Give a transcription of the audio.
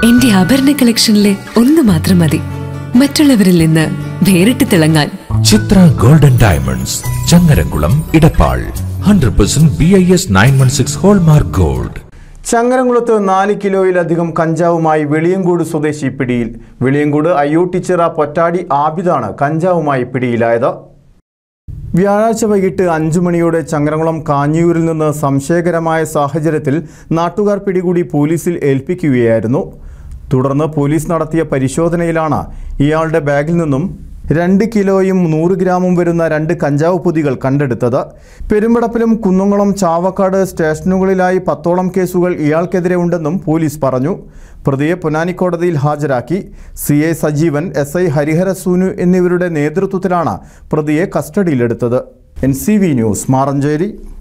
എന്റെ ആഭരണ കളക്ഷനിലെ ഒന്ന് മാത്രം മതി മറ്റുള്ളവരിൽ നിന്ന് വേറിട്ട് തിളങ്ങാൻ Chithra Golden Diamonds Changaramkulam Edappal hundred percent B I S nine one six hallmark gold ചങ്ങരംകുളത്ത് നാല് കിലോയിലധികം കഞ്ചാവുമായി വെളിയങ്കോട് സ്വദേശി പിടിയിൽ വെളിയങ്കോട് അയ്യോട്ടിച്ചിറ പൊറ്റാടി ആബിദാണ് കഞ്ചാവുമായി പിടിയിലായത് വ്യാഴാഴ്ച വൈകിട്ട് അഞ്ചു മണിയോടെ ചങ്ങരംകുളം കാഞ്ഞിയൂരിൽ നിന്ന് സംശയകരമായ സാഹചര്യത്തിൽ നാട്ടുകാർ പിടികൂടി പോലീസിൽ ഏൽപ്പിക്കുകയായിരുന്നു തുടർന്ന് പോലീസ് നടത്തിയ പരിശോധനയിലാണ് ഇയാളുടെ ബാഗിൽ നിന്നും രണ്ട് കിലോയും നൂറ് ഗ്രാമും വരുന്ന രണ്ട് കഞ്ചാവ് പൊതികൾ കണ്ടെടുത്തത് പെരുമ്പടപ്പിലും കുന്നംകുളം ചാവക്കാട് സ്റ്റേഷനുകളിലായി പത്തോളം കേസുകൾ ഇയാൾക്കെതിരെ ഉണ്ടെന്നും പോലീസ് പറഞ്ഞു പ്രതിയെ പൊന്നാനി കോടതിയിൽ ഹാജരാക്കി C I Sajeevan S I Harihara Sunu എന്നിവരുടെ നേതൃത്വത്തിലാണ് പ്രതിയെ കസ്റ്റഡിയിലെടുത്തത് N C V News Maranchery